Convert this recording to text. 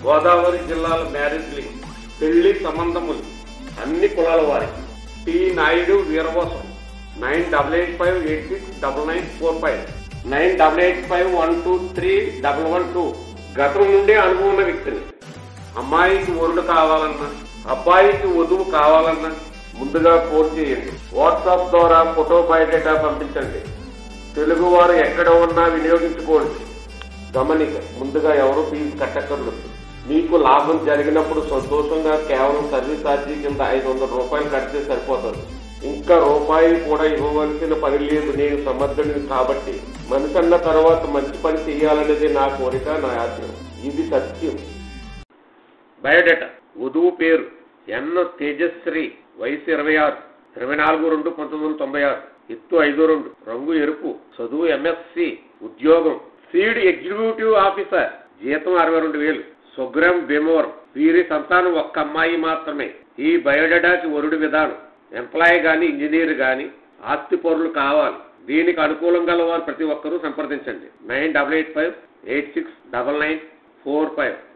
గోదావరి జిల్లాల marriage link పెళ్లి సంబంధములు అన్ని కులాల వారికి T Naidu Veeravasaram nine double eight five eight six double nine four five nine double eight five one two three double one two గతం నుండే అనుభవం ఉన్న వ్యక్తిని అమ్మాయికి వరుడు కావాలన్నా అబ్బాయికి వధువు కావాలన్నా ముందుగా ఫోన్ చేయండి వాట్సాప్ ద్వారా ఫోటో బయోడేటా పంపించండి తెలుగు వారు ఎక్కడ ఉన్నా వినియోగించుకోండి గమనిక ముందుగా ఎవరు ఫీజు కట్టక్కర్లేదు మీకు లాభం జరిగినప్పుడు సంతోషంగా కేవలం సర్వీస్ ఛార్జీ కింద ఐదు వందల రూపాయలు కడితే సరిపోతుంది ఇంకా రూపాయి కూడా ఇవ్వవలసిన పని లేదు నేను సమర్థుడిని కాబట్టి మనిషి అన్న తర్వాత మంచి పని చేయాలనేది నా కోరిక నా ఆశయం ఇది సత్యం బయోడేటా వధువు పేరు ఎన్ తేజశ్రీ వయసు ఇరవై ఆరు ఇరవై నాలుగు రెండు పంతొమ్మిది వందల తొంభై ఆరు ఎత్తు ఐదు రెండు రంగు ఎరుపు చదువు ఎంఎస్సి ఉద్యోగం సీడ్ ఎగ్జిక్యూటివ్ ఆఫీసర్ జీతం అరవై రెండు వేలు స్వగ్రామ్ భీమవరం వీరి సంతానం ఒక్క అమ్మాయి మాత్రమే ఈ బయోడేటాకి వరుడు విధానం ఎంప్లాయీ గాని ఇంజనీర్ గాని ఆస్తి పౌరులు కావాలి దీనికి అనుకూలం గల వారు ప్రతి ఒక్కరూ సంప్రదించండి nine double eight five eight six double nine four five